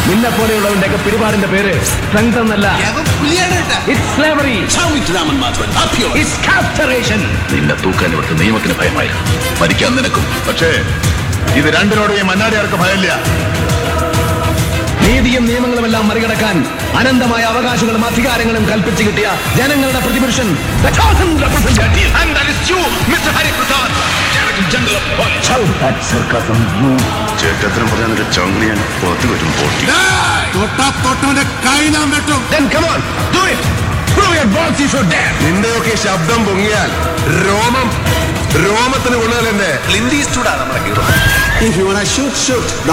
നിന്നെ പോലെയുള്ളവന്റെ ഒക്കെ പിടിപാടിന്റെ പേര് സ്ട്രെങ്ത് എന്നല്ല ഇറ്റ്സ് സ്ലേവറി ഇറ്റ്സ് കാസ്റ്ററേഷൻ നിന്നെ തൂക്കാൻ ഇവിടുത്തെ നിയമത്തിന് ഭയമായിരുന്നു മരിക്കാൻ നിനക്കും പക്ഷേ ഇത് രണ്ടിനോട് ഈ മന്നാടിയാർക്ക് ഭയമില്ല നീതിയും നിയമങ്ങളുമെല്ലാം മറികടക്കാൻ അനന്തമായ അവകാശങ്ങളും അധികാരങ്ങളും കൽപ്പിച്ചു കിട്ടിയ ജനങ്ങളുടെ പ്രതിപുരുഷൻ the chosen representative. And that is you, Mr. Hari Prasad, Director General of Police. Shout that sarcasm, you. ചേട്ടത്തിനും പറയാൻ ഒരു ചങ്കുളിയാൻ പുറത്തു വരും പോട്ടി തൊട്ടാ തൊട്ടവന്റെ കൈ നാം വെട്ടും Then come on, do it. Prove your balls if you're dare. നിന്റെയൊക്കെ ശബ്ദം പൊങ്ങിയാൽ രോമം രോമത്തിന് കൊള്ളുകയല്ലേ If you wanna shoot, shoot.